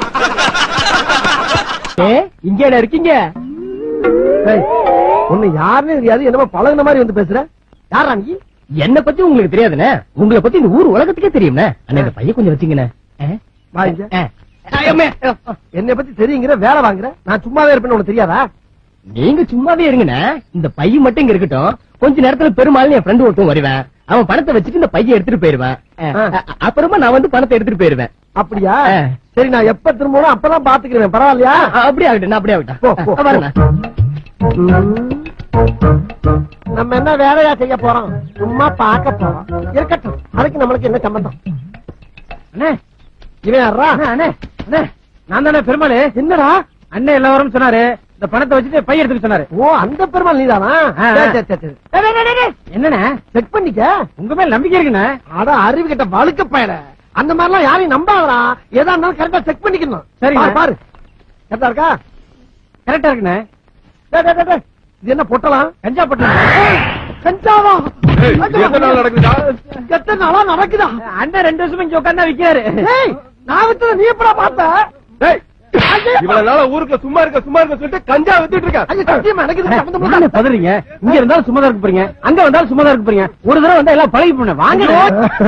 ஏ, இங்க என்ன இருக்கீங்க ஏய், உன்னை யாருன்னு தெரியாது என்னமோ பழகுன மாதிரி வந்து பேசுற யாரா நீ என்ன பத்தி உங்களுக்கு தெரியாதுண்ணே உங்களை பத்தி இந்த ஊர் உலகத்துக்கே தெரியும்ண்ணே அண்ணே இந்த பையன் கொஞ்சம் வச்சுங்கண்ணே ஆ? வா இங்க. ஆ. ஐயம்மே. என்னை பத்தி தெரியுங்கிற வேலை வாங்குற நான் சும்மாவே இருப்பேன்னு உனக்கு தெரியாதா நீங்க சும்மாவே இருங்கண்ணே இந்த பையன் மட்டும் இங்க இருக்கட்டும் கொஞ்ச நேரத்துல பெருமாள் என் ஃப்ரெண்டு ஒருத்தன் வருவேன் அவன் பணத்தை வச்சுட்டு இந்த பையன் எடுத்துட்டு போயிருவேன் ஆ. அ- அப்புறமா நான் வந்து பணத்தை எடுத்துட்டு போயிருவேன் அப்படியா ஆ. சரி நான் எப்ப திரும்பணும் அப்பதான் பாத்துக்கிறேன் பரவாயில்லையா ஆ, அப்படியே ஆகட்டும் நான் அப்படியே போ, போ, ஆகட்டும் வரேண்ணே. ம். நம்ம என்ன வேலையா செய்ய போறோம் சும்மா பார்க்க போறோம் இருக்கட்டும் அதுக்கு நம்மளுக்கு என்ன சம்பந்தம் அண்ணே இவன் யாரா அண்ணே, அண்ணே அண்ணே நான் தானே பெருமாள் என்னடா அண்ணே எல்லாரும் சொன்னாரு இந்த பணத்தை வச்சுட்டு பை எடுத்துக்க சொன்னாரு ஓ அந்த பெருமாள் நீதானா ஆ, ஆ. சரி, சரி, சரி, சரி. டேய், டேய், டேய், டேய். என்னண்ணே செக் பண்ணிக்க உங்க மேல நம்பிக்கை இருக்குண்ணே அட அறிவு கிட்ட வழுக்க பயல அந்த மாதிரி எல்லாம் யாரையும் நம்பாதடா எதா இருந்தாலும் கரெக்டா செக் பண்ணிக்கணும் சரிங்க. பாரு, பாரு கரெக்டா இருக்கா கரெக்டா இருக்குண்ணே டேய், டேய், டேய், டேய். இது என்ன பொட்டலாம் கஞ்சா பட்டு கஞ்சாவா ஏய், இது எத்தனை நாள் நடக்குதுடா? எத்தனை நாளா நடக்குதா அண்ணன் ரெண்டு வருஷமா இங்க உட்கார்ந்தா விக்கிறாரு ஏய் நான் வித்தத நீ எப்படா பார்த்த டேய், இவ்வளவு நாளா ஊருக்குள்ள சும்மா இருக்க சும்மா இருக்க சொல்லிட்டு கஞ்சா வித்துட்டு இருக்க ஐயோ சத்தியமா எனக்கு இது சம்மந்தம் இல்ல. என்ன பதறீங்க இங்க இருந்தாலும் சும்மா தான் இருக்க போறீங்க அங்க வந்தாலும் சும்மா தான் இருக்க போறீங்க ஒரு தடவை வந்தா எல்லாம் பழகி போன வாங்க ஐயோ,